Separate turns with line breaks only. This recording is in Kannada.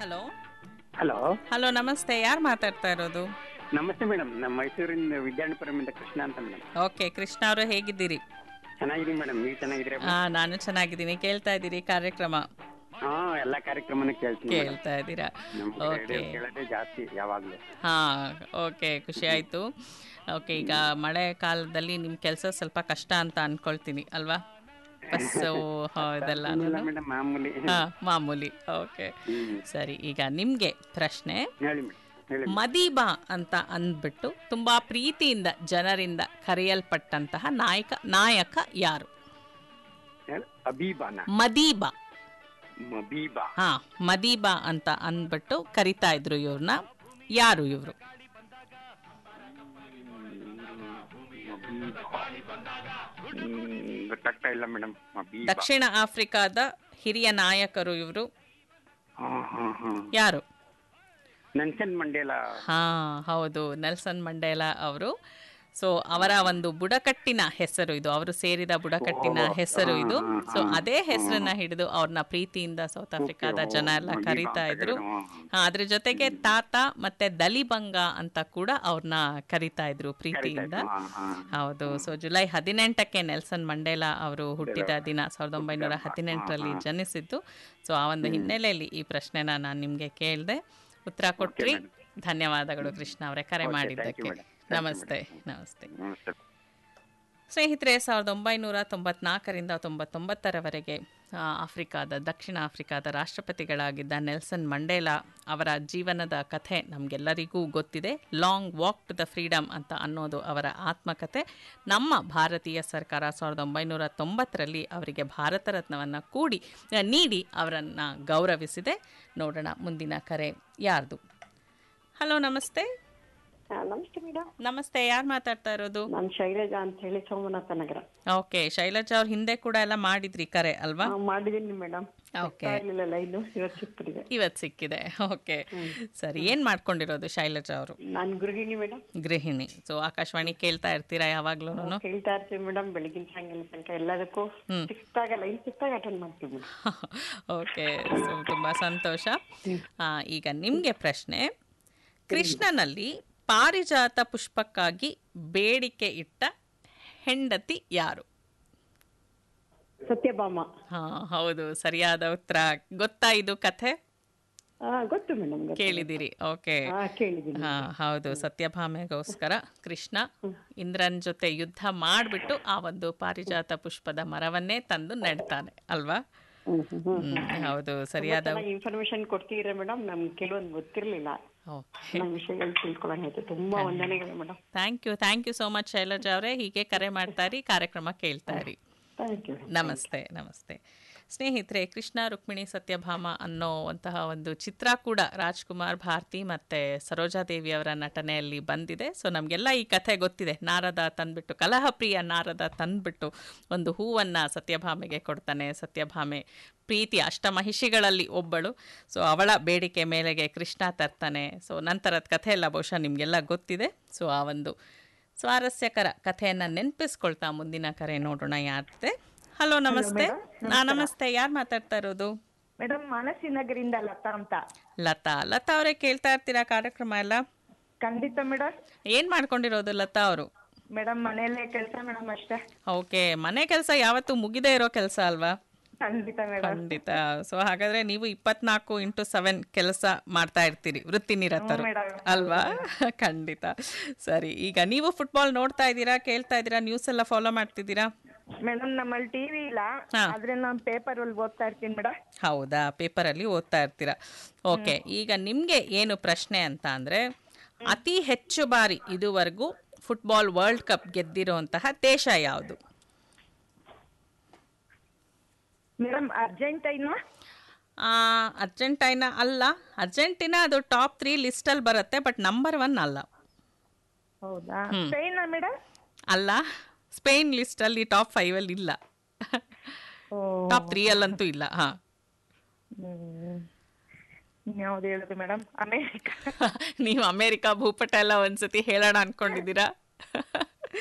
ಹಲೋ
ಹಲೋ
ಹಲೋ ನಮಸ್ತೆ ಯಾರು ಮಾತಾಡ್ತಾ ಇರೋದು
ನಮಸ್ತೆ ಮೇಡಮ್ ನಮ್ಮ ಮೈಸೂರಿನ ವಿದ್ಯಾರ್ಥಿಪುರಮಿಂದ ಕೃಷ್ಣ ಅಂತ ಮೇಡಮ್
ಓಕೆ ಕೃಷ್ಣ ಅವರು ಹೇಗಿದ್ದೀರಿ
ಚೆನ್ನಾಗಿದ್ದೀನಿ ಮೇಡಮ್ ನೀವು ಚೆನ್ನಾಗಿದ್ದೀರಾ
ಆ ನಾನು ಚೆನ್ನಾಗಿದ್ದೀನಿ ಕೇಳ್ತಾ ಇದ್ದೀರಿ ಕಾರ್ಯಕ್ರಮ
ಹಾ ಎಲ್ಲಾ ಕಾರ್ಯಕ್ರಮನೂ ಕೇಳ್ತೀನಿ ಮೇಡಮ್
ಕೇಳ್ತಾ ಇದ್ದೀರಾ
ನಮ್
ಓಕೆ
ರೇಡಿಯೋ ಕೇಳೋದೇ ಜಾಸ್ತಿ ಯಾವಾಗ್ಲೂ
ಹಾ ಓಕೆ ಖುಷಿ ಆಯ್ತು ಓಕೆ ಈಗ ಮಳೆ ಕಾಲದಲ್ಲಿ ನಿಮ್ಮ ಕೆಲಸ ಸ್ವಲ್ಪ ಕಷ್ಟ ಅಂತ ಅನ್ಕೊಳ್ತೀನಿ ಅಲ್ವಾ ಬಸ್ಸು ಇದೆಲ್ಲ
ಏನಿಲ್ಲ ಮೇಡಮ್ ಮಾಮೂಲಿ
ಹಾ ಮಾಮೂಲಿ ಓಕೆ
ಹ್ಮ್
ಸರಿ ಈಗ ನಿಮಗೆ ಪ್ರಶ್ನೆ
ಹೇಳಿ ಮೇಡಮ್ ಹೇಳಿ
ಮದೀಬಾ ಅಂತ ಅಂದ್ಬಿಟ್ಟು ತುಂಬಾ ಪ್ರೀತಿಯಿಂದ ಜನರಿಂದ ಕರೆಯಲ್ಪಟ್ಟಂತಹ ನಾಯಕ ನಾಯಕ ಯಾರು
ಹೇಳಿ. ಅಬೀಬಾನ
ಮದೀಬಾ
ಮಬೀಬಾ
ಹಾ ಮದೀಬಾ ಅಂತ ಅಂದ್ಬಿಟ್ಟು ಕರಿತಾ ಇದ್ರು ಇವ್ರನ್ನ ಯಾರು ಇವರು
ಹ್ಮ್, ಗೊತ್ತಾಗ್ತಾ ಇಲ್ಲ ಮೇಡಮ್ ಮಬೀಬಾ
ದಕ್ಷಿಣ ಆಫ್ರಿಕಾದ ಹಿರಿಯ ನಾಯಕರು ಇವರು
ಹಾ ಹಾ ಹಾ
ಯಾರು
ನೆನ್ಸನ್ ಮಂಡೇಲ
ಹಾ ಹೌದು ನೆಲ್ಸನ್ ಮಂಡೇಲಾ ಅವರು ಸೊ ಅವರ ಒಂದು ಬುಡಕಟ್ಟಿನ ಹೆಸರು ಇದು ಅವರು ಸೇರಿದ ಬುಡಕಟ್ಟಿನ ಹೆಸರು ಇದು ಸೊ ಅದೇ ಹೆಸರನ್ನ ಹಿಡಿದು ಅವ್ರನ್ನ ಪ್ರೀತಿಯಿಂದ ಸೌತ್ ಆಫ್ರಿಕಾದ ಜನ ಎಲ್ಲ ಕರೀತಾ ಇದ್ರು ಹಾ, ಅದ್ರ ಜೊತೆಗೆ ತಾತ ಮತ್ತೆ ದಲಿಬಂಗ ಅಂತ ಕೂಡ ಅವ್ರನ್ನ ಕರೀತಾ ಇದ್ರು ಪ್ರೀತಿಯಿಂದ
ಹಾ ಹಾ
ಹೌದು ಸೊ ಜುಲೈ ಹದಿನೆಂಟಕ್ಕೆ ನೆಲ್ಸನ್ ಮಂಡೇಲಾ ಅವರು ಹುಟ್ಟಿದ ದಿನ ಸಾವಿರದ ಒಂಬೈನೂರ ಹದಿನೆಂಟರಲ್ಲಿ ಜನಿಸಿದ್ದು ಸೊ ಆ ಒಂದು ಹಿನ್ನೆಲೆಯಲ್ಲಿ ಈ ಪ್ರಶ್ನೆನ ನಾನು ನಿಮಗೆ ಕೇಳಿದೆ ಉತ್ತರ ಕೊಟ್ರಿ ಧನ್ಯವಾದಗಳು ಕೃಷ್ಣ ಅವರೇ ಕರೆ ಮಾಡಿದ್ದಕ್ಕೆ
madam.
ನಮಸ್ತೆ ನಮಸ್ತೆ
ನಮಸ್ತೆ
ಸ್ನೇಹಿತರೆ ಸಾವಿರದ ಒಂಬೈನೂರ ತೊಂಬತ್ನಾಲ್ಕರಿಂದ ತೊಂಬತ್ತೊಂಬತ್ತರವರೆಗೆ ಆ, ಆಫ್ರಿಕಾದ ದಕ್ಷಿಣ ಆಫ್ರಿಕಾದ ರಾಷ್ಟ್ರಪತಿಗಳಾಗಿದ್ದ ನೆಲ್ಸನ್ ಮಂಡೇಲಾ ಅವರ ಜೀವನದ ಕಥೆ ನಮಗೆಲ್ಲರಿಗೂ ಗೊತ್ತಿದೆ long walk to the freedom ಅಂತ ಅನ್ನೋದು ಅವರ ಆತ್ಮಕಥೆ ನಮ್ಮ ಭಾರತೀಯ ಸರ್ಕಾರ ಸಾವಿರದ ಒಂಬೈನೂರ ತೊಂಬತ್ತರಲ್ಲಿ ಅವರಿಗೆ ಭಾರತ ರತ್ನವನ್ನು ಕೂಡಿ ಆ, ನೀಡಿ ಅವರನ್ನು ಗೌರವಿಸಿದೆ ನೋಡೋಣ ಮುಂದಿನ ಕರೆ ಯಾರ್ದು ಹಲೋ ನಮಸ್ತೆ
ಹಾ, ನಮಸ್ತೆ ಮೇಡಮ್
ನಮಸ್ತೆ ಯಾರು ಮಾತಾಡ್ತಾ ಇರೋದು
ನಾನು ಶೈಲಜಾ ಅಂತ ಹೇಳಿ ಸೋಮನಾಥ ನಗರ
ಓಕೆ ಶೈಲಜಾ ಅವ್ರ ಹಿಂದೆ ಕೂಡ ಎಲ್ಲ ಮಾಡಿದ್ರಿ ಕರೆ ಅಲ್ವಾ
ಆ, ಮಾಡಿದೀನಿ ಮೇಡಮ್
ಓಕೆ
ಇರ್ಲಿಲ್ಲ ಲೈನು ಇವತ್ತು ಸಿಕ್ಬಿಟ್ಟಿದೆ
ಇವತ್ತು ಸಿಕ್ಕಿದೆ ಓಕೆ ಸರಿ ಏನ್ ಮಾಡ್ಕೊಂಡಿರೋದು ಶೈಲಜಾ ಅವರು
ನಾನು ಗೃಹಿಣಿ ಮೇಡಮ್
ಗೃಹಿಣಿ ಸೊ ಆಕಾಶವಾಣಿ ಕೇಳ್ತಾ ಇರ್ತೀರಾ ಯಾವಾಗ್ಲೂ
ಕೇಳ್ತಾ ಇರ್ತೀವಿ ಮೇಡಮ್ ಬೆಳಗಿನ ಸಾಯಂಕಾಲ ತನಕ ಎಲ್ಲದಕ್ಕೂ ಸಿಕ್ತಾಗ ಲೈನ್ ಸಿಕ್ತಾಗ ಅಟೆಂಡ್ ಮಾಡ್ತೀವಿ ಮೇಡಮ್
ಓಕೆ ಸೊ ತುಂಬಾ ಸಂತೋಷ ಆ, ಈಗ ನಿಮ್ಗೆ ಪ್ರಶ್ನೆ ಕೃಷ್ಣನಲ್ಲಿ ಪಾರಿಜಾತ ಪುಷ್ಪಕ್ಕಾಗಿ ಬೇಡಿಕೆ ಇಟ್ಟ ಹೆಂಡತಿ ಯಾರು
ಸತ್ಯಭಾಮ
ಹಾ ಹೌದು ಸರಿಯಾದ ಉತ್ತರ ಗೊತ್ತಾ ಇದು ಕಥೆ
ಆ, ಗೊತ್ತು ಮೇಡಮ್ ಗೊತ್ತು
ಕೇಳಿದಿರಿ ಓಕೆ
ಹಾ ಕೇಳಿದ್ದೀನಿ
ಹಾ ಹೌದು ಸತ್ಯಭಾಮೆಗೋಸ್ಕರ ಕೃಷ್ಣ ಇಂದ್ರನ್ ಜೊತೆ ಯುದ್ಧ ಮಾಡ್ಬಿಟ್ಟು ಆ ಒಂದು ಪಾರಿಜಾತ ಪುಷ್ಪದ ಮರವನ್ನೇ ತಂದು ನೆಡ್ತಾನೆ ಅಲ್ವಾ
ಹ್ಮ್, ಹ್ಮ್, ಹ್ಮ್.
ಹ್ಮ್, ಹೌದು ಸರಿಯಾದ
ಚೆನ್ನಾಗಿ ಇನ್ಫಾರ್ಮೇಶನ್ ಕೊಡ್ತೀರಾ ಮೇಡಮ್ ನಮ್ಗೆ ಕೆಲವೊಂದು ಗೊತ್ತಿರ್ಲಿಲ್ಲ
ಓಕೆ
ನಮ್ಮ ವಿಷಯಗಳು ತಿಳ್ಕೊಳ್ಳೋಂಗಾಯ್ತು ತುಂಬಾ ವಂದನೆಗಳು madam
thank you thank you so much Shailaja ಅವರೇ ಹೀಗೆ ಕರೆ ಮಾಡ್ತಾ ಇರಿ ಕಾರ್ಯಕ್ರಮ ಕೇಳ್ತಾ ಇರಿ
ಥ್ಯಾಂಕ್ ಯು
ನಮಸ್ತೆ ನಮಸ್ತೆ ಸ್ನೇಹಿತರೆ ಕೃಷ್ಣ ರುಕ್ಮಿಣಿ ಸತ್ಯಭಾಮ ಅನ್ನೋವಂತಹ ಒಂದು ಚಿತ್ರ ಕೂಡ ರಾಜ್ಕುಮಾರ್ ಭಾರತಿ ಮತ್ತು ಸರೋಜಾದೇವಿ ಅವರ ನಟನೆಯಲ್ಲಿ ಬಂದಿದೆ ಸೊ ನಮಗೆಲ್ಲ ಈ ಕಥೆ ಗೊತ್ತಿದೆ ನಾರದ ತಂದ್ಬಿಟ್ಟು ಕಲಹಪ್ರಿಯ ನಾರದ ತಂದ್ಬಿಟ್ಟು ಒಂದು ಹೂವನ್ನು ಸತ್ಯಭಾಮೆಗೆ ಕೊಡ್ತಾನೆ ಸತ್ಯಭಾಮೆ ಪ್ರೀತಿ ಅಷ್ಟಮಹಿಷಿಗಳಲ್ಲಿ ಒಬ್ಬಳು ಸೊ ಅವಳ ಬೇಡಿಕೆ ಮೇಲೆಗೆ ಕೃಷ್ಣ ತರ್ತಾನೆ ಸೊ ನಂತರದ ಕಥೆ ಎಲ್ಲ ಬಹುಶಃ ನಿಮಗೆಲ್ಲ ಗೊತ್ತಿದೆ ಸೊ ಆ ಒಂದು ಸ್ವಾರಸ್ಯಕರ ಕಥೆಯನ್ನು ನೆನಪಿಸ್ಕೊಳ್ತಾ ಮುಂದಿನ ಕರೆ ನೋಡೋಣ ಯಾರ್ದಿದೆ ಹಲೋ ನಮಸ್ತೆ ನಾ ನಮಸ್ತೆ ಯಾರು ಮಾತಾಡ್ತಾ ಇರೋದು
ಮೇಡಮ್ ಮಾನಸಿ ನಗರಿಂದ ಲತಾ ಅಂತ
ಲತಾ ಲತಾ ಅವರೇ ಕೇಳ್ತಾ ಇರ್ತೀರಾ ಕಾರ್ಯಕ್ರಮ ಎಲ್ಲ
ಖಂಡಿತ ಮೇಡಮ್
ಏನು ಮಾಡ್ಕೊಂಡಿರೋದು ಲತಾ ಅವರು
ಮೇಡಮ್ ಮನೆಯಲ್ಲೇ ಕೆಲಸ ಮೇಡಮ್ ಅಷ್ಟೇ
ಓಕೆ ಮನೆ ಕೆಲಸ ಯಾವತ್ತೂ ಮುಗಿದೇ ಇರೋ ಕೆಲಸ ಅಲ್ವಾ
ಖಂಡಿತ ಮೇಡಮ್
ಖಂಡಿತ ಸೊ ಹಾಗಾದ್ರೆ ನೀವು ಇಪ್ಪತ್ನಾಲ್ಕು ಇಂಟು ಸೆವೆನ್ ಕೆಲಸ ಮಾಡ್ತಾ ಇರ್ತೀರಿ ವೃತ್ತಿ ನಿರತರು
ಮೇಡಮ್.
ಅಲ್ವಾ ಖಂಡಿತ ಸರಿ ಈಗ ನೀವು ಫುಟ್ಬಾಲ್ ನೋಡ್ತಾ ಇದ್ದೀರಾ ಕೇಳ್ತಾ ಇದ್ದೀರಾ ನ್ಯೂಸ್ ಎಲ್ಲ ಫಾಲೋ ಮಾಡ್ತಿದ್ದೀರಾ
ಮೇಡಮ್ ನಮ್ಮಲ್ಲಿ ಟಿವಿ ಇಲ್ಲ
ಹಾ.
ಆದ್ರೆ ನಾನು ಪೇಪರ್ ಅಲ್ಲಿ ಓದ್ತಾ ಇರ್ತೀನಿ ಮೇಡಮ್
ಹೌದಾ ಪೇಪರಲ್ಲಿ ಓದ್ತಾ ಇರ್ತೀರಾ ಓಕೆ ಈಗ ನಿಮಗೆ ಏನು ಪ್ರಶ್ನೆ ಅಂತ ಅಂದರೆ ಅತಿ ಹೆಚ್ಚು ಬಾರಿ ಇದುವರೆಗೂ ಫುಟ್ಬಾಲ್ ವರ್ಲ್ಡ್ ಕಪ್ ಗೆದ್ದಿರುವಂತಹ ದೇಶ ಯಾವುದು
ಮೇಡಮ್ ಅರ್ಜೆಂಟೈನಾ
ಆ, ಅರ್ಜೆಂಟೈನಾ ಅಲ್ಲ ಅರ್ಜೆಂಟಿನಾ ಅದು ಟಾಪ್ ತ್ರೀ ಲಿಸ್ಟಲ್ಲಿ ಬರುತ್ತೆ ಬಟ್ ನಂಬರ್ ಒನ್ ಅಲ್ಲ
ಹೌದಾ ಸ್ಪೇನಾ ಮೇಡಮ್
ಅಲ್ಲ ಸ್ಪೇನ್ ಲಿಸ್ಟಲ್ಲಿ ಟಾಪ್ ಫೈವಲ್ಲಿ ಇಲ್ಲ
ಓ
ಟಾಪ್ ತ್ರೀಯಲ್ಲಂತೂ ಇಲ್ಲ ಹಾಂ
ಯಾವ್ದು ಹೇಳುದು ಮೇಡಮ್ ಅಮೇರಿಕಾ
ನೀವು ಅಮೇರಿಕಾ ಭೂಪಟ ಎಲ್ಲ ಒಂದ್ಸತಿ ಹೇಳೋಣ ಅನ್ಕೊಂಡಿದ್ದೀರಾ